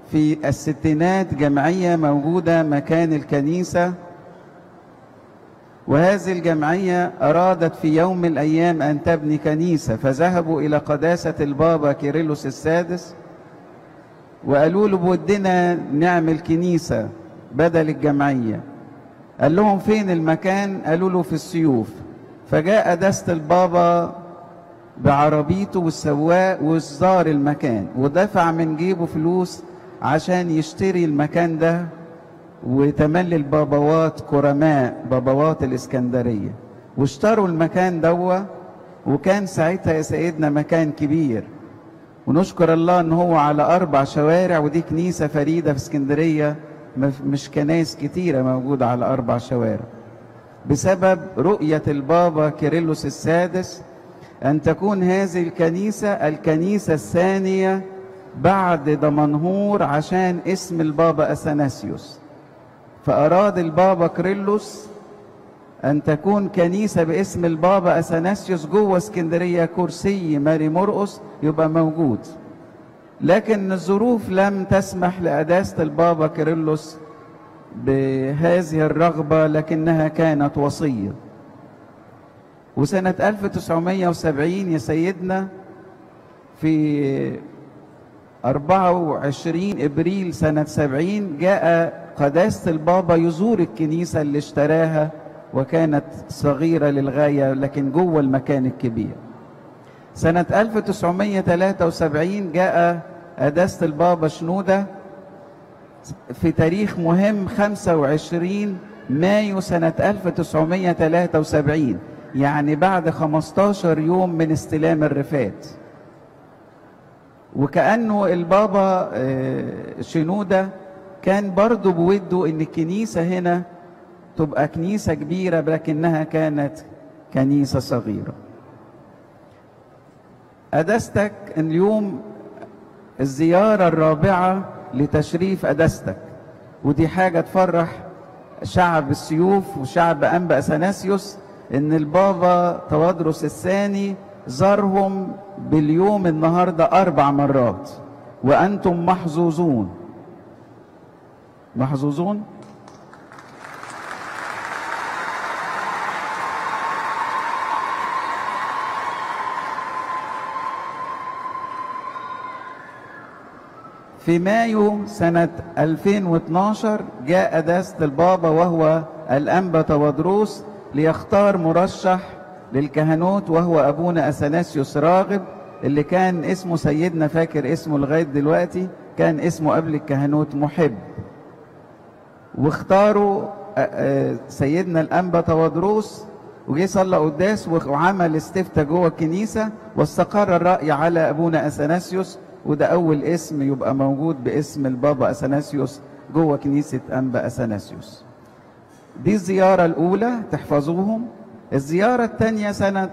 في الستينات جمعية موجودة مكان الكنيسة وهذه الجمعية أرادت في يوم من الأيام أن تبني كنيسة فذهبوا إلى قداسة البابا كيرلس السادس وقالوا له بودنا نعمل كنيسة بدل الجمعية قال لهم فين المكان قالوا له في السيوف فجاء دست البابا بعربيته والسواق وزار المكان ودفع من جيبه فلوس عشان يشتري المكان ده وتملي البابوات كرماء بابوات الإسكندرية واشتروا المكان دوا وكان ساعتها يا سيدنا مكان كبير ونشكر الله ان هو على اربع شوارع ودي كنيسة فريدة في اسكندرية مش كنايس كتيرة موجودة على اربع شوارع بسبب رؤية البابا كيرلس السادس ان تكون هذه الكنيسة الكنيسة الثانية بعد دمنهور عشان اسم البابا اثناسيوس فأراد البابا كريلوس أن تكون كنيسة باسم البابا أثناسيوس جوه اسكندرية كرسي ماري مرقس يبقى موجود لكن الظروف لم تسمح لأداسة البابا كيرلس بهذه الرغبة لكنها كانت وصية وسنة 1970 يا سيدنا في 24 ابريل سنة 70 جاء قداسة البابا يزور الكنيسة اللي اشتراها وكانت صغيرة للغاية لكن جوه المكان الكبير سنة 1973 جاء قداسة البابا شنودة في تاريخ مهم 25 مايو سنة 1973 يعني بعد 15 يوم من استلام الرفات وكأنه البابا شنودة كان برضه بوده ان الكنيسة هنا تبقى كنيسة كبيرة لكنها كانت كنيسة صغيرة أدستك اليوم الزيارة الرابعة لتشريف أدستك ودي حاجة تفرح شعب السيوف وشعب أنبا أثناسيوس إن البابا توادرس الثاني زارهم باليوم النهاردة أربع مرات وأنتم محظوظون محظوظون في مايو سنة 2012 جاء داسة البابا وهو الأنبا توادروس ليختار مرشح للكهنوت وهو أبونا أثناسيوس راغب اللي كان اسمه سيدنا فاكر اسمه لغاية دلوقتي كان اسمه قبل الكهنوت محب واختاروا سيدنا الأنبا توادروس وجي صلى قداس وعمل استفتاء جوه الكنيسة واستقر الرأي على أبونا أثناسيوس وده أول اسم يبقى موجود باسم البابا أثناسيوس جوه كنيسة أنبا أثناسيوس دي الزيارة الأولى تحفظوهم الزيارة الثانية سنة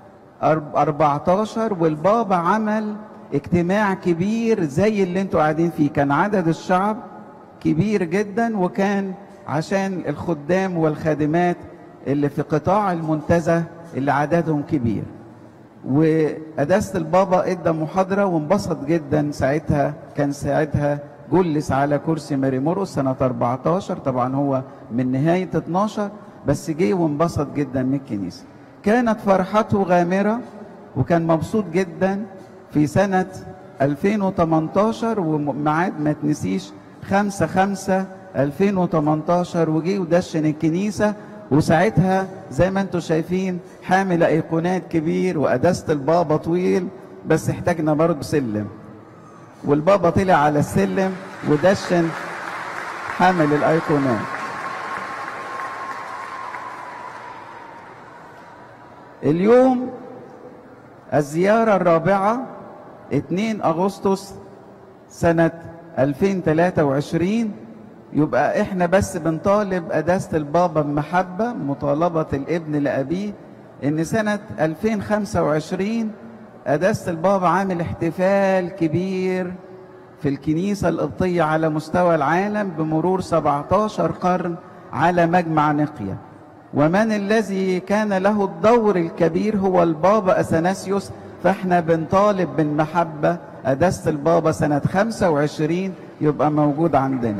14 والبابا عمل اجتماع كبير زي اللي انتوا قاعدين فيه كان عدد الشعب كبير جدا وكان عشان الخدام والخادمات اللي في قطاع المنتزه اللي عددهم كبير وقداسة البابا ادى محاضرة وانبسط جدا ساعتها كان ساعتها جلس على كرسي ماري مرقس سنة 14 طبعا هو من نهاية 12 بس جه وانبسط جدا من الكنيسة كانت فرحته غامرة وكان مبسوط جدا في سنة 2018 وميعاد ما تنسيش 5 5 2018 وجي ودشن الكنيسة وساعتها زي ما انتم شايفين حامل ايقونات كبير وقداسة البابا طويل بس احتاجنا برضه سلم والبابا طلع على السلم ودشن حامل الايقونات اليوم الزيارة الرابعة 2 أغسطس سنة 2023 يبقى احنا بس بنطالب قداسة البابا بمحبة مطالبة الابن لأبيه ان سنة 2025 قداسة البابا عامل احتفال كبير في الكنيسة القبطية على مستوى العالم بمرور 17 قرن على مجمع نقية ومن الذي كان له الدور الكبير هو البابا أثناسيوس فاحنا بنطالب بالمحبة قداسة البابا سنة 25 يبقى موجود عندنا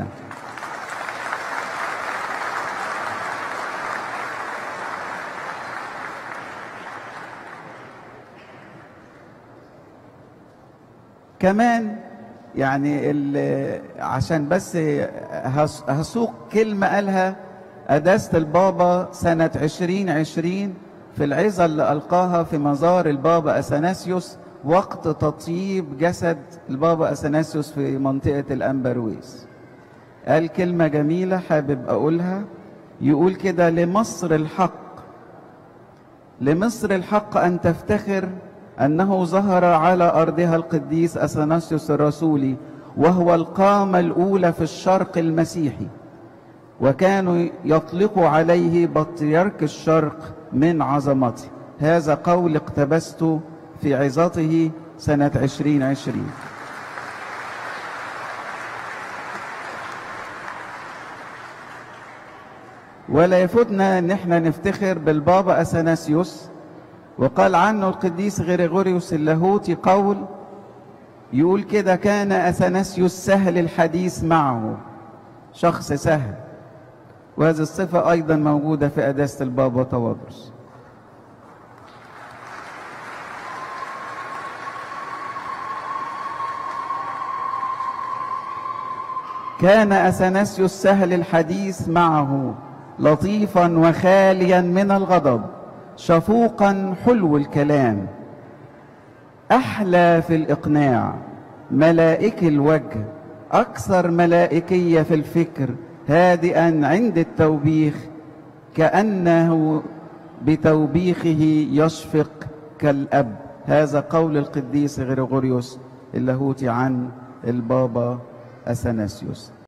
كمان يعني ال- عشان بس هس- هسوق كلمة قالها قداسة البابا سنة عشرين عشرين في العظة اللي ألقاها في مزار البابا أثناسيوس وقت تطييب جسد البابا أثناسيوس في منطقة الأنبرويس قال كلمة جميلة حابب أقولها يقول كده لمصر الحق لمصر الحق أن تفتخر أنه ظهر على أرضها القديس أثناسيوس الرسولي وهو القامة الأولى في الشرق المسيحي وكانوا يطلقوا عليه بطريرك الشرق من عظمته هذا قول اقتبسته في عظته سنة عشرين عشرين ولا يفوتنا ان احنا نفتخر بالبابا اثناسيوس وقال عنه القديس غريغوريوس اللاهوتي قول يقول كده كان اثناسيوس سهل الحديث معه شخص سهل وهذه الصفة أيضا موجودة في قداسة البابا تواضرس كان أثناسيوس سهل الحديث معه لطيفا وخاليا من الغضب شفوقا حلو الكلام أحلى في الإقناع ملائك الوجه أكثر ملائكية في الفكر هادئا عند التوبيخ كأنه بتوبيخه يشفق كالأب هذا قول القديس غريغوريوس اللاهوتي عن البابا أثناسيوس